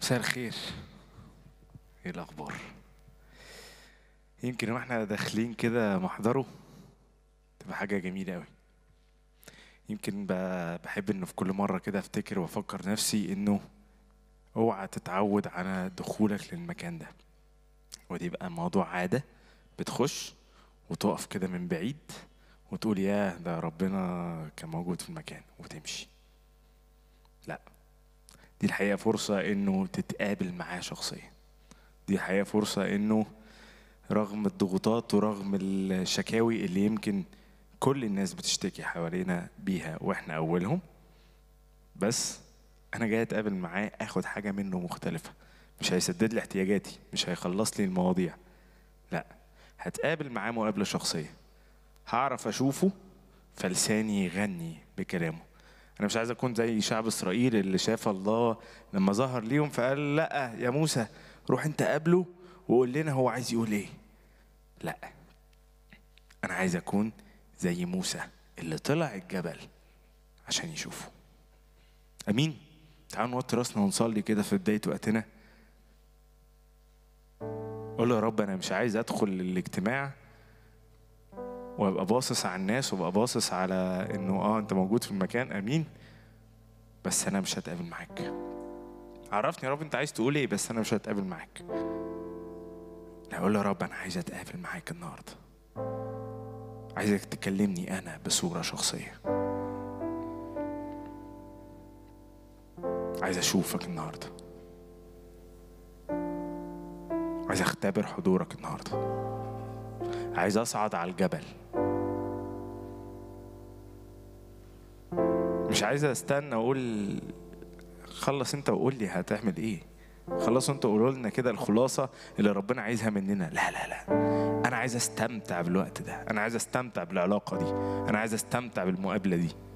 مساء الخير ايه الاخبار يمكن واحنا داخلين كده محضره تبقى حاجه جميله قوي يمكن ب- بحب انه في كل مره كده افتكر وافكر نفسي انه اوعى تتعود على دخولك للمكان ده ودي يبقى موضوع عاده بتخش وتقف كده من بعيد وتقول ياه ده ربنا كان موجود في المكان وتمشي لا دي الحقيقة فرصة انه تتقابل معاه شخصيا دي الحقيقة فرصة انه رغم الضغوطات ورغم الشكاوي اللي يمكن كل الناس بتشتكي حوالينا بيها واحنا اولهم بس انا جاي اتقابل معاه اخد حاجة منه مختلفة مش هيسدد لي احتياجاتي مش هيخلص لي المواضيع لا هتقابل معاه مقابلة شخصية هعرف اشوفه فلساني يغني بكلامه انا مش عايز اكون زي شعب اسرائيل اللي شاف الله لما ظهر ليهم فقال لا يا موسى روح انت قابله وقول لنا هو عايز يقول ايه لا انا عايز اكون زي موسى اللي طلع الجبل عشان يشوفه امين تعالوا نوطي راسنا ونصلي كده في بدايه وقتنا قول له يا رب انا مش عايز ادخل الاجتماع وابقى باصص على الناس وابقى باصص على انه اه انت موجود في المكان امين بس انا مش هتقابل معاك عرفني يا رب انت عايز تقول ايه بس انا مش هتقابل معاك لا اقول له يا رب انا عايز اتقابل معاك النهارده عايزك تكلمني انا بصوره شخصيه عايز اشوفك النهارده عايز اختبر حضورك النهارده عايز اصعد على الجبل مش عايز استنى اقول خلص انت وقول لي هتعمل ايه خلصوا انتوا قولوا لنا كده الخلاصه اللي ربنا عايزها مننا لا لا لا انا عايز استمتع بالوقت ده انا عايز استمتع بالعلاقه دي انا عايز استمتع بالمقابله دي